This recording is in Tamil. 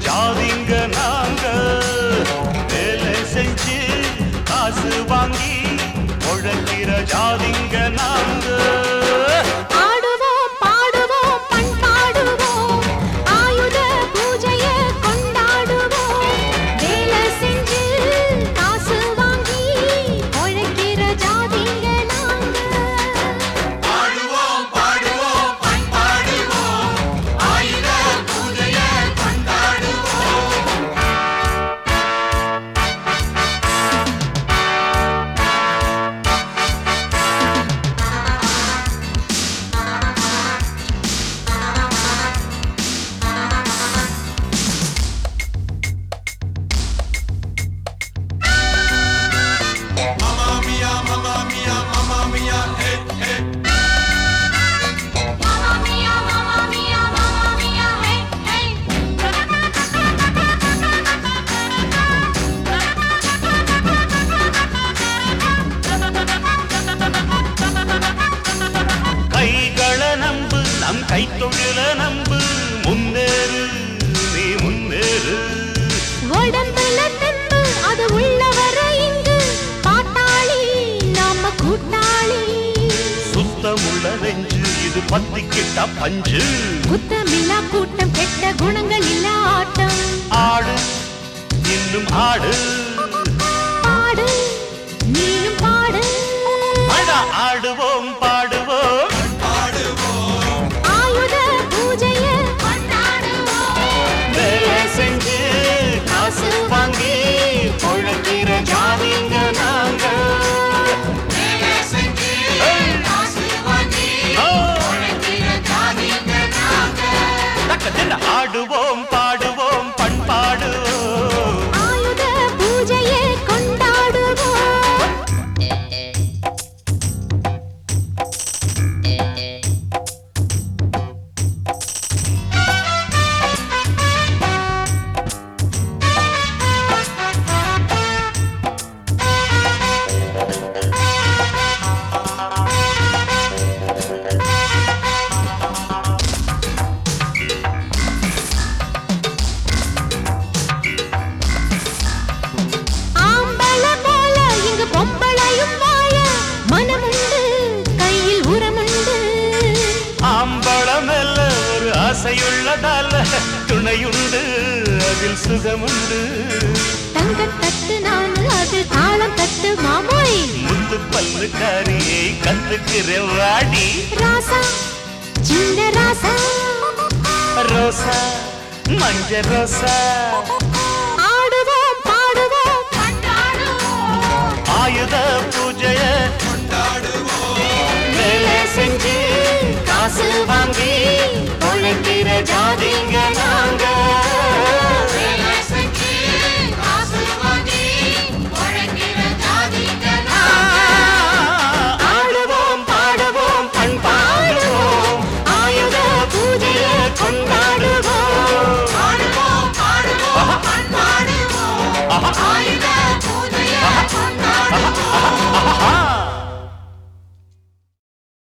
ஜாதிங்க நாங்க வேலை செஞ்சு காசு வாங்கி உழைக்கிற ஜாதிங்க நாங்க ஆடுவோம் பாடுவோம் பண்பாடுவோம் ஆயுத பூஜைய கொண்டாடுவோம் வேலை செஞ்சு காசு வாங்கி உழைக்கிற ஜாதிங்க நாங்க பாடுவோம் பாடுவோம் பண்பாடுவோம் ஆயுத பூஜைய கொண்டாடுவோம் Mamma mia, mamma mia, mamma mia, hey, hey. Mamma mia, mamma mia, mamma mia, hey, hey. கைகள நம்பு நம் கைத்தொழில நம்பு முன்னேறு நீ முன்னேறு உடம்புல தெம்பு அது உள்ளவர இங்கு பாட்டாளி நாம கூட்டாளி சுத்தமுள்ள நெஞ்சு இது பத்திக்கிட்ட பஞ்சு குத்தமில்லா கூட்டம் கெட்ட குணங்கள் இல்ல ஆட்டம் ஆடு இன்னும் ஆடு பாடு நீயும் பாடு அடா ஆடுவோம் பாடுவோம் ஆயுத பூஜைய கொண்டாடுவோம் வேலை செஞ்சு காசு வாங்கி பொழைக்கிற ஜாதிங்க நாங்க வேலை செஞ்சு காசு வாங்கி ஆ, உழைக்கிற ஜாதிங்க நாங்க தக்க தின்ன ஆடுவோம் பாடுவோம் பண்பாடுவோம் ஆயுத பூஜைய கொண்டாடுவோம் ஆம்பள போல இங்கு பொம்பளையும் வாழ மனமுண்டு கையில் உரமுண்டு ஆம்பளம் அல்ல ஒரு ஆசையுள்ளதால துணையுண்டு அதில் சுகமுண்டு தங்கத் தட்டு நான் அது தாளம் தட்டு மாமோய் முத்து பல்லுக்காரியை கத்துக்கிறேன் வாடி ராசா சின்ன ராசா ரோசா மஞ்ச ரோசா ஆடுவோம் பாடுவோம் கொண்டாடுவோம் ஆயுத பூஜைய வேலை செஞ்சு காசு வாங்கி உழைக்கிற ஜாதிங்க நாங்க